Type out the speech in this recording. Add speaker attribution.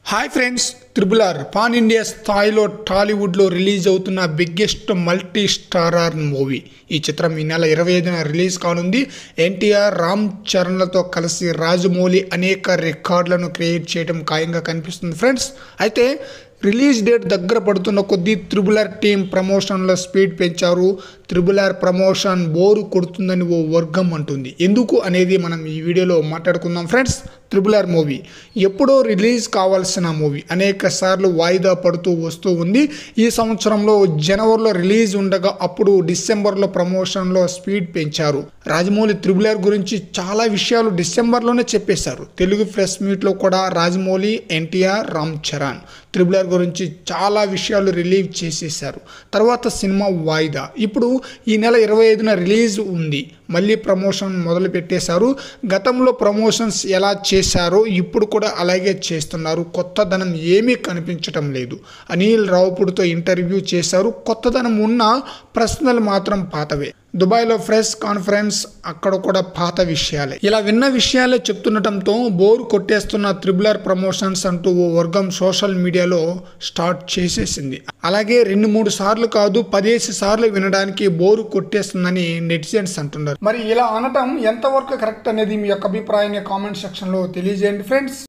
Speaker 1: hi friends triple R pan India స్థాయిలో టాలీవుడ్లో release అవుతున్న బిగ్గెస్ట్ మల్టీ స్టారర్ మూవీ ఈ చిత్రం ఈ నెల ఇరవై ఐదున రిలీజ్ కానుంది ఎన్టీఆర్ రామ్ చరణ్లతో కలిసి రాజమౌళి అనేక రికార్డులను క్రియేట్ చేయడం ఖాయంగా కనిపిస్తుంది ఫ్రెండ్స్ అయితే రిలీజ్ డేట్ దగ్గర పడుతున్న కొద్దీ త్రిబుల్ ఆర్ టీం ప్రమోషన్లో స్పీడ్ పెంచారు త్రిబుల్ ఆర్ ప్రమోషన్ బోరు కొడుతుందని ఓ వర్గం అంటుంది ఎందుకు అనేది మనం ఈ వీడియోలో మాట్లాడుకుందాం ఫ్రెండ్స్ త్రిబుల్ ఆర్ మూవీ ఎప్పుడో రిలీజ్ కావాల్సిన మూవీ అనేక సార్లు వాయిదా పడుతూ వస్తూ ఉంది ఈ సంవత్సరంలో జనవరిలో రిలీజ్ ఉండగా అప్పుడు డిసెంబర్లో ప్రమోషన్లో స్పీడ్ పెంచారు రాజమౌళి త్రిబుల్ ఆర్ గురించి చాలా విషయాలు డిసెంబర్లోనే చెప్పేశారు తెలుగు ప్రెస్ మీట్లో కూడా రాజమౌళి ఎన్టీఆర్ రామ్ చరణ్ త్రిబుల్ ఆర్ గురించి చాలా విషయాలు రిలీవ్ చేసేశారు తర్వాత సినిమా వాయిదా ఇప్పుడు ఈ నెల ఇరవై ఐదున రిలీజ్ ఉంది మళ్ళీ ప్రమోషన్ మొదలు పెట్టేశారు గతంలో ప్రమోషన్స్ ఎలా చేశారో ఇప్పుడు కూడా అలాగే చేస్తున్నారు కొత్తదనం ఏమీ కనిపించటం లేదు అనిల్ రావుపుడితో ఇంటర్వ్యూ చేశారు కొత్తదనం ఉన్న ప్రశ్నలు మాత్రం పాతవే దుబాయ్లో ప్రెస్ కాన్ఫరెన్స్ అక్కడ కూడా పాత విషయాలే ఇలా విన్న విషయాలే చెప్తుండటంతో బోరు కొట్టేస్తున్న త్రిబులర్ ప్రమోషన్స్ అంటూ ఓ వర్గం సోషల్ మీడియాలో స్టార్ట్ చేసేసింది అలాగే రెండు మూడు సార్లు కాదు పదేసి సార్లు వినడానికి బోరు కొట్టేస్తుందని నెటిజన్స్ అంటున్నారు మరి ఇలా అనటం ఎంతవరకు కరెక్ట్ అనేది మీ యొక్క అభిప్రాయాన్ని కామెంట్ సెక్షన్లో తెలియజేయండి ఫ్రెండ్స్